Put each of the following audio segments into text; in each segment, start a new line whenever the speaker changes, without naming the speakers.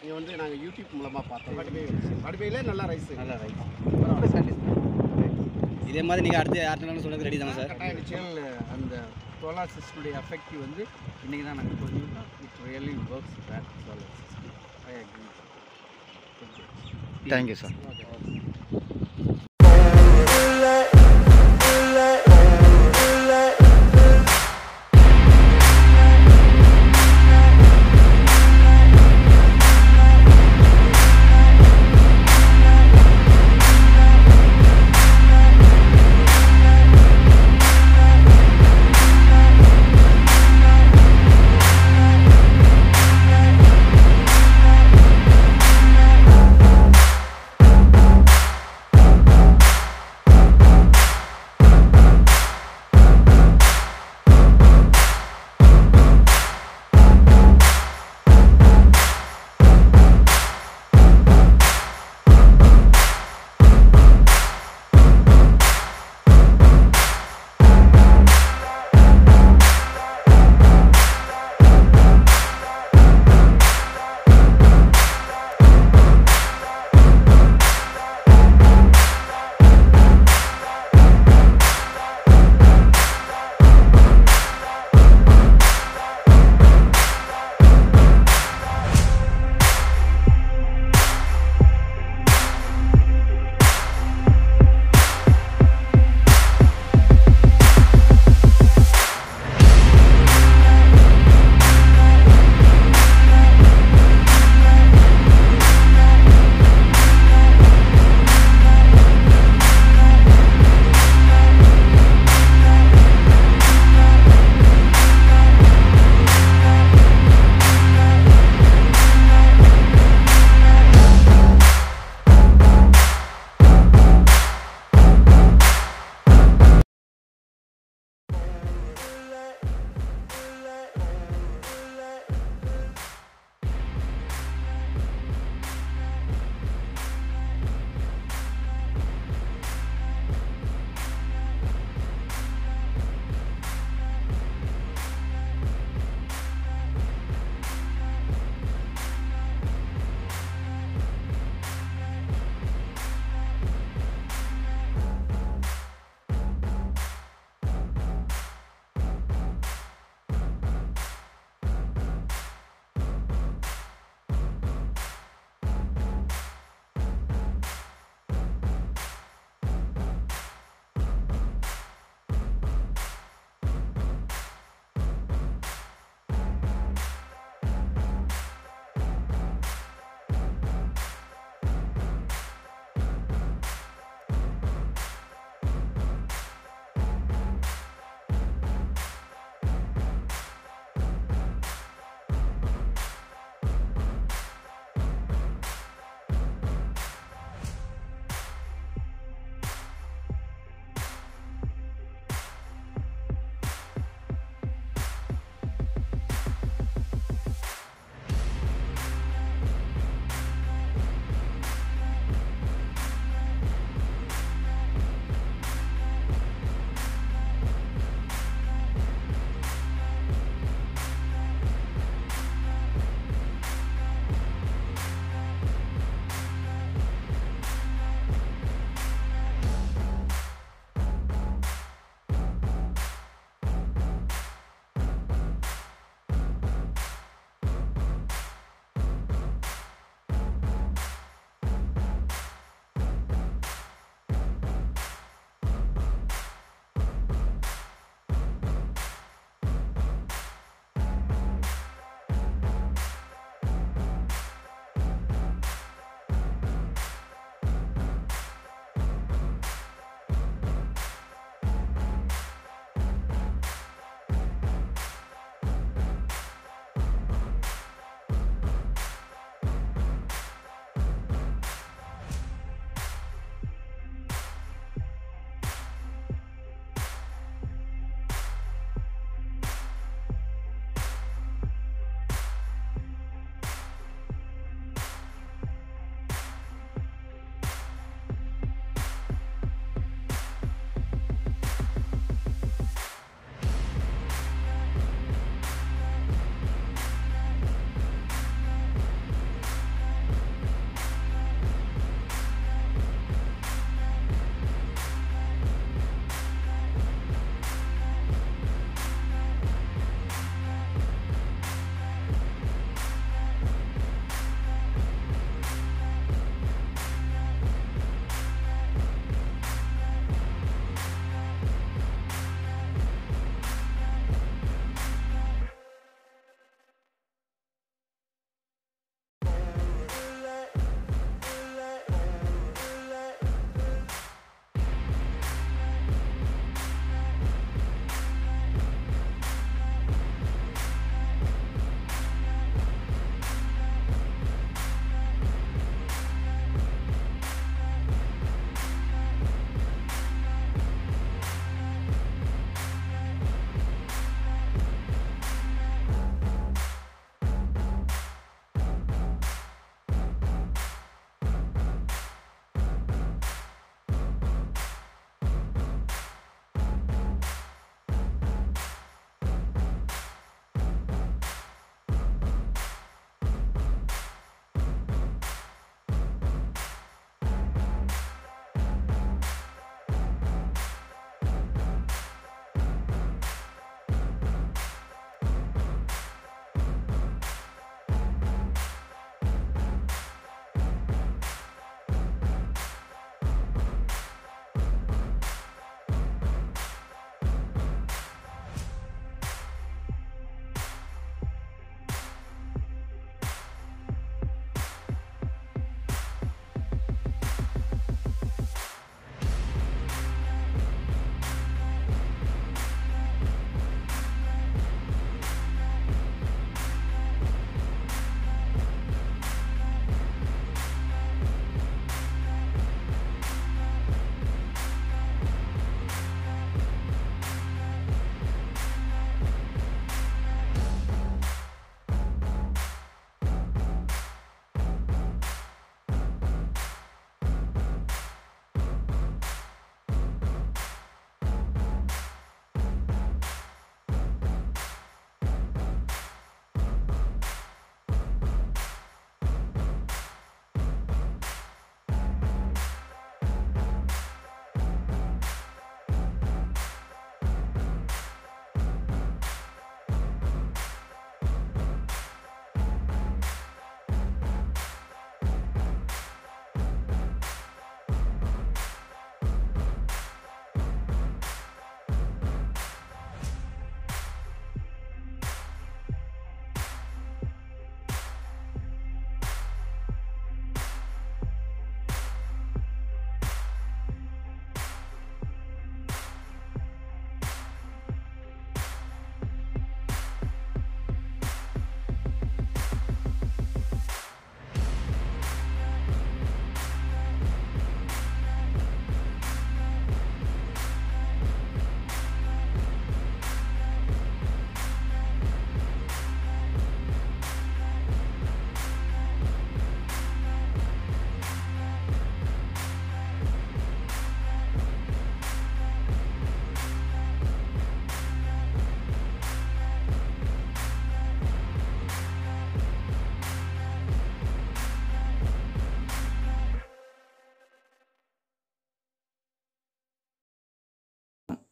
இது வந்து நாங்கள் யூடியூப் மூலமாக பார்த்தோம் வடிவை வடிவையிலே நல்லா ரைஸ்
நல்லா ரைட்
ரொம்ப சாட்டிஸ்ஃபை
இதே மாதிரி நீங்கள் அடுத்து யார்கிட்ட சொல்லுறது ரெடி தானே சார்
கட்டாய நிச்சயம் அந்த சோலார் சிஸ்டமுடைய எஃபெக்டிவ் வந்து இன்றைக்கி தான் நாங்கள் புரிஞ்சுக்கிட்டோம் it really works bad solar system I agree
thank you sir
okay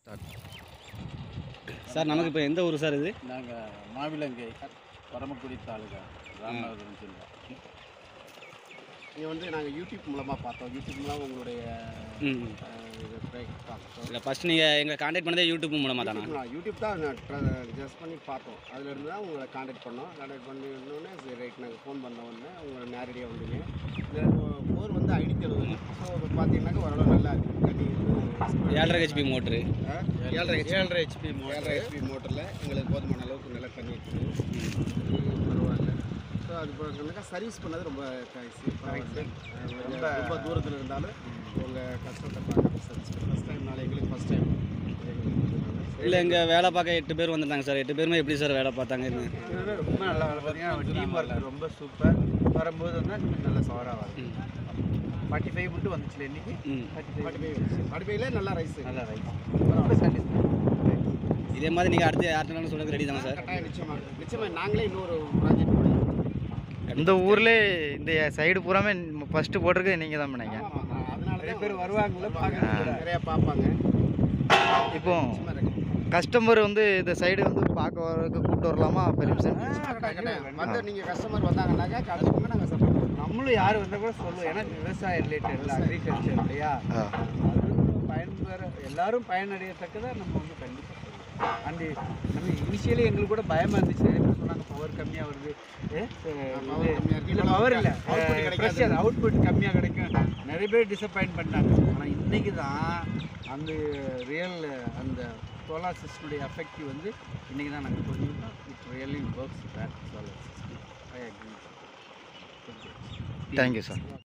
sir நமக்கு இப்போ எந்த ஊர் சார் இது
நாங்கள் மாவிலங்கை பரமக்குடி தாலுகா ராமநாதபுரம் ஜில்லா இது வந்து நாங்கள் யூடியூப் மூலமாக பார்த்தோம் யூடியூப் மூலமாக உங்களுடைய
ம்
அஹ், இது break பார்த்தோம்
இல்லை ஃபஸ்ட் நீங்கள் எங்களை காண்டாக்ட் பண்ணதே யூடியூப் மூலமாக தானா
யூடியூப் நான் யூடியூப் தான் ஜஸ்ட் பண்ணி பார்த்தோம் அதில் இருந்து தான் உங்களை காண்டாக்ட் பண்ணோம் காண்டாக்ட் பண்ணினோடனே சரி ரைட் நாங்கள் ஃபோன் பண்ண உடனே உங்களை நேரடியாக வந்தீங்க இந்த போர் வந்து ஐநூற்றி எழுபது ஸோ இப்போ பார்த்தீங்கன்னாக்க ஓரளவு நல்லா இருக்குது தண்ணி வந்து
ஏழரை ஹெச்பி மோட்ரு
ஆ, ஏழரை ஹெச்பி ஏழரை ஹெச்பி ஏழரை ஹெச்பி மோட்டரில் எங்களுக்கு போதுமான அளவுக்கு நல்லா தண்ணி இருக்குது இது பரவாயில்ல ஸோ அது பார்த்தீங்கன்னாக்கா சர்வீஸ் பண்ணது ரொம்ப தேங்க்ஸ் ரொம்ப ரொம்ப தூரத்தில் இருந்தாலும் உங்கள் கஷ்டத்தை பார்க்க சர்வீஸ் ஃபஸ்ட் டைம் நாளை எங்களுக்கு ஃபஸ்ட் டைம்
இல்லை இங்கே வேலை பார்க்க எட்டு பேர் வந்துட்டாங்க சார் எட்டு பேருமே எப்படி சார் வேலை பார்த்தாங்கன்னு
ரொம்ப நல்லா பார்த்தீங்கன்னா டீம் ஒர்க் ரொம்ப சூப்பர் வரும்போது வந்து இன்னும் நல்லா சவராக வருது ஃபார்ட்டி ஃபைவ் மட்டும் வந்துச்சுல இன்னைக்கு
ம்
ஃபார்ட்டி ஃபைவ் ஃபார்ட்டி ஃபைவ்ல நல்லா ரைஸ் நல்லா ரைஸ் ரொம்ப
இதே மாதிரி நீங்கள் அடுத்து யார்கிட்ட சொல்லுறது ரெடி தானே சார்
கட்டாயம் நிச்சயமா நிச்சயமா நாங்களே இன்னொரு ப்ராஜெக்ட் பண்ணுவோம்
இந்த ஊர்ல இந்த சைடு பூராமே ஃபர்ஸ்ட் போட்டிருக்கு நீங்க தான் பண்ணீங்க
அதனால நிறைய பேர் வருவாங்கல்ல பார்க்க நிறைய பார்ப்பாங்க
இப்போ
நிச்சயமா recommend
கஸ்டமர் வந்து இந்த சைடு வந்து பார்க்க வரதுக்கு கூப்பிட்டு வரலாமா பெர்மிஷன்
கட்டாயம், கட்டாயம். வந்து நீங்கள் கஸ்டமர் வந்தாங்கன்னாக்கா கடைசிக்கு நாங்கள் சப்போர்ட் பண்ணுவோம் நம்மளும் யார் வந்தால் கூட சொல்லுவோம் ஏன்னா விவசாய ரிலேட்டட் அக்ரிகல்ச்சர் இல்லையா அது பயன்பெற எல்லாரும் பயனடையத்தக்கதாக நம்ம வந்து கண்டிப்பாக சொல்லுவோம் அண்டு நம்ம இனிஷியலி எங்களுக்கு கூட பயமாக இருந்துச்சு நிறைய பேர் சொன்னாங்க பவர் கம்மியாக வருது இல்லை பவர் இல்லை ப்ரெஷர் அவுட்புட் கம்மியாக கிடைக்கும் நிறைய பேர் டிசப்பாயின்ட் பண்ணாங்க ஆனால் இன்னைக்கு தான் அந்த ரியல் அந்த சோலார் சிஸ்டமுடைய எஃபெக்டிவ் வந்து இன்றைக்கி தான் நாங்கள் புரிஞ்சுக்கிட்டோம் it really works bad solar system I agree
thank you sir